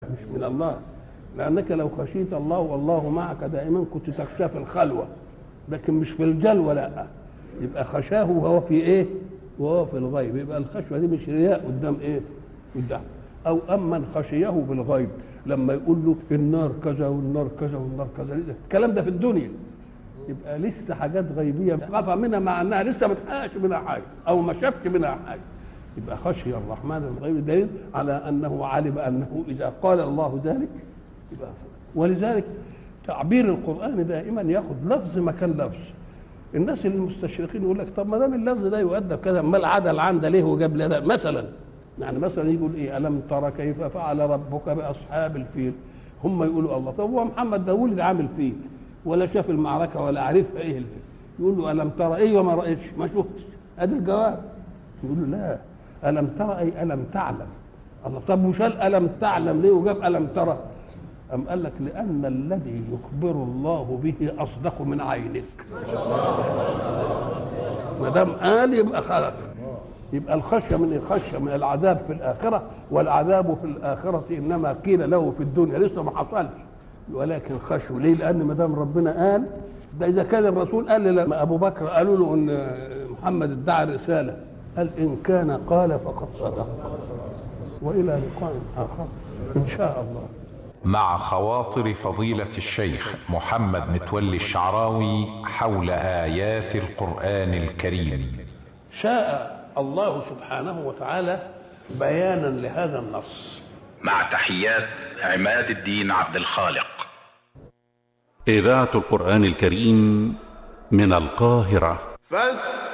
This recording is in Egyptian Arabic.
مش من الله لانك لو خشيت الله والله معك دائما كنت تخشى في الخلوه لكن مش في الجلوه لا يبقى خشاه وهو في ايه وهو في الغيب يبقى الخشيه دي مش رياء قدام ايه قدام او امن خشيه بالغيب لما يقول له النار كذا والنار كذا والنار كذا الكلام ده في الدنيا يبقى لسه حاجات غيبيه خاف منها مع انها لسه ما تحققش منها حاجه او ما شافش منها حاجه يبقى خشي الرحمن الغيب دليل على انه علم انه اذا قال الله ذلك يبقى ولذلك تعبير القران دائما ياخذ لفظ مكان لفظ الناس المستشرقين يقول لك طب ما دام اللفظ ده يؤدب كذا امال عدل عن ده ليه وجاب لي ده مثلا يعني مثلا يقول ايه الم ترى كيف فعل ربك باصحاب الفيل هم يقولوا الله طب هو محمد ده ولد عامل فيل ولا شاف المعركه ولا عارفها ايه الفيل يقول له الم ترى ايه وما رايتش ما شفتش ادي الجواب يقول له لا الم ترى اي الم تعلم الله طب وشال الم تعلم ليه وجاب الم ترى أم قال لك لأن الذي يخبر الله به أصدق من عينك ما دام قال يبقى خلق يبقى الخشية من الخشية من العذاب في الآخرة والعذاب في الآخرة إنما قيل له في الدنيا لسه ما حصلش ولكن خشوا ليه؟ لأن ما دام ربنا قال ده إذا كان الرسول قال لما أبو بكر قالوا له إن محمد ادعى الرسالة قال إن كان قال فقد صدق وإلى لقاء آخر إن شاء الله مع خواطر فضيلة الشيخ محمد متولي الشعراوي حول آيات القرآن الكريم شاء الله سبحانه وتعالى بيانا لهذا النص مع تحيات عماد الدين عبد الخالق إذاعة القرآن الكريم من القاهرة فاستمعوا